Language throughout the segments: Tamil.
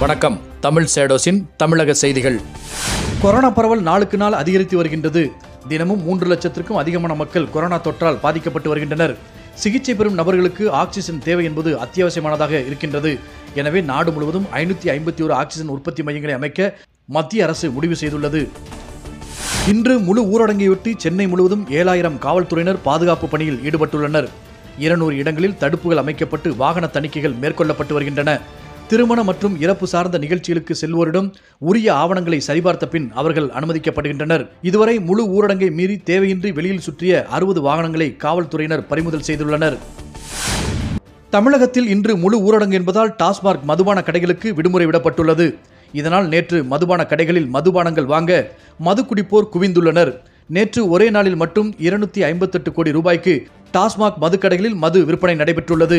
வணக்கம் தமிழ் சேடோஸின் தமிழக செய்திகள் கொரோனா பரவல் நாளுக்கு நாள் அதிகரித்து வருகின்றது தினமும் மூன்று லட்சத்திற்கும் அதிகமான மக்கள் கொரோனா தொற்றால் பாதிக்கப்பட்டு வருகின்றனர் சிகிச்சை பெறும் நபர்களுக்கு ஆக்சிஜன் தேவை என்பது அத்தியாவசியமானதாக இருக்கின்றது எனவே நாடு முழுவதும் ஐநூற்றி ஐம்பத்தி ஒரு ஆக்சிஜன் உற்பத்தி மையங்களை அமைக்க மத்திய அரசு முடிவு செய்துள்ளது இன்று முழு ஊரடங்கையொட்டி சென்னை முழுவதும் ஏழாயிரம் காவல்துறையினர் பாதுகாப்பு பணியில் ஈடுபட்டுள்ளனர் இருநூறு இடங்களில் தடுப்புகள் அமைக்கப்பட்டு வாகன தணிக்கைகள் மேற்கொள்ளப்பட்டு வருகின்றன திருமண மற்றும் இறப்பு சார்ந்த நிகழ்ச்சிகளுக்கு செல்வோரிடம் உரிய ஆவணங்களை சரிபார்த்த பின் அவர்கள் அனுமதிக்கப்படுகின்றனர் இதுவரை முழு ஊரடங்கை மீறி தேவையின்றி வெளியில் சுற்றிய அறுபது வாகனங்களை காவல்துறையினர் பறிமுதல் செய்துள்ளனர் தமிழகத்தில் இன்று முழு ஊரடங்கு என்பதால் டாஸ்மாக் மதுபான கடைகளுக்கு விடுமுறை விடப்பட்டுள்ளது இதனால் நேற்று மதுபான கடைகளில் மதுபானங்கள் வாங்க மது குடிப்போர் குவிந்துள்ளனர் நேற்று ஒரே நாளில் மட்டும் இருநூத்தி ஐம்பத்தெட்டு கோடி ரூபாய்க்கு டாஸ்மாக் மதுக்கடைகளில் மது விற்பனை நடைபெற்றுள்ளது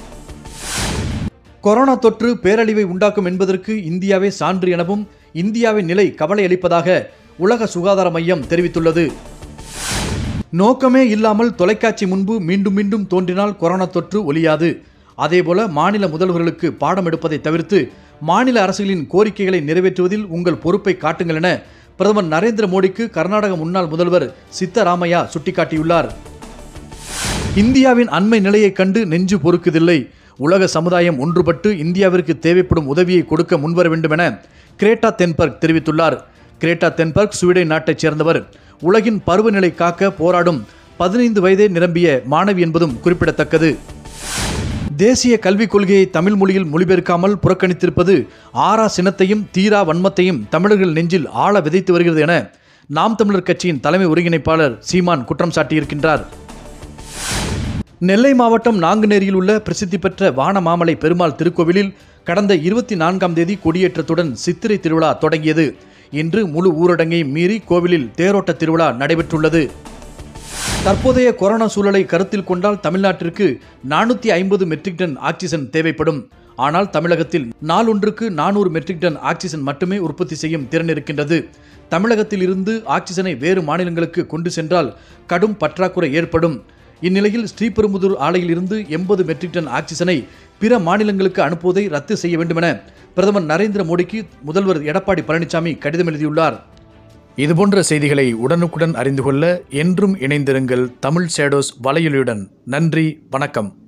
கொரோனா தொற்று பேரழிவை உண்டாக்கும் என்பதற்கு இந்தியாவே சான்று எனவும் இந்தியாவின் நிலை கவலை அளிப்பதாக உலக சுகாதார மையம் தெரிவித்துள்ளது நோக்கமே இல்லாமல் தொலைக்காட்சி முன்பு மீண்டும் மீண்டும் தோன்றினால் கொரோனா தொற்று ஒழியாது அதேபோல மாநில முதல்வர்களுக்கு பாடம் எடுப்பதை தவிர்த்து மாநில அரசுகளின் கோரிக்கைகளை நிறைவேற்றுவதில் உங்கள் பொறுப்பை காட்டுங்கள் என பிரதமர் நரேந்திர மோடிக்கு கர்நாடக முன்னாள் முதல்வர் சித்தராமையா சுட்டிக்காட்டியுள்ளார் இந்தியாவின் அண்மை நிலையைக் கண்டு நெஞ்சு பொறுக்குதில்லை உலக சமுதாயம் ஒன்றுபட்டு இந்தியாவிற்கு தேவைப்படும் உதவியை கொடுக்க முன்வர வேண்டும் என கிரேட்டா தென்பர்க் தெரிவித்துள்ளார் கிரேட்டா தென்பர்க் ஸ்வீடன் நாட்டைச் சேர்ந்தவர் உலகின் பருவநிலை காக்க போராடும் பதினைந்து வயதே நிரம்பிய மாணவி என்பதும் குறிப்பிடத்தக்கது தேசிய கல்விக் கொள்கையை தமிழ் மொழியில் மொழிபெயர்க்காமல் புறக்கணித்திருப்பது ஆறா சினத்தையும் தீரா வன்மத்தையும் தமிழர்கள் நெஞ்சில் ஆழ விதைத்து வருகிறது என நாம் தமிழர் கட்சியின் தலைமை ஒருங்கிணைப்பாளர் சீமான் குற்றம் சாட்டியிருக்கின்றார் நெல்லை மாவட்டம் நாங்குநேரியில் உள்ள பிரசித்தி பெற்ற வானமாமலை பெருமாள் திருக்கோவிலில் கடந்த இருபத்தி நான்காம் தேதி கொடியேற்றத்துடன் சித்திரை திருவிழா தொடங்கியது இன்று முழு ஊரடங்கை மீறி கோவிலில் தேரோட்ட திருவிழா நடைபெற்றுள்ளது தற்போதைய கொரோனா சூழலை கருத்தில் கொண்டால் தமிழ்நாட்டிற்கு நானூற்றி ஐம்பது மெட்ரிக் டன் ஆக்சிஜன் தேவைப்படும் ஆனால் தமிழகத்தில் நாளொன்றுக்கு நானூறு மெட்ரிக் டன் ஆக்சிஜன் மட்டுமே உற்பத்தி செய்யும் திறன் இருக்கின்றது தமிழகத்தில் இருந்து ஆக்சிஜனை வேறு மாநிலங்களுக்கு கொண்டு சென்றால் கடும் பற்றாக்குறை ஏற்படும் இந்நிலையில் ஸ்ரீபெரும்புதூர் ஆலையில் இருந்து எண்பது மெட்ரிக் டன் ஆக்சிஜனை பிற மாநிலங்களுக்கு அனுப்புவதை ரத்து செய்ய வேண்டுமென பிரதமர் நரேந்திர மோடிக்கு முதல்வர் எடப்பாடி பழனிசாமி கடிதம் எழுதியுள்ளார் இதுபோன்ற செய்திகளை உடனுக்குடன் அறிந்து கொள்ள என்றும் இணைந்திருங்கள் தமிழ் ஷேடோஸ் வலையொலியுடன் நன்றி வணக்கம்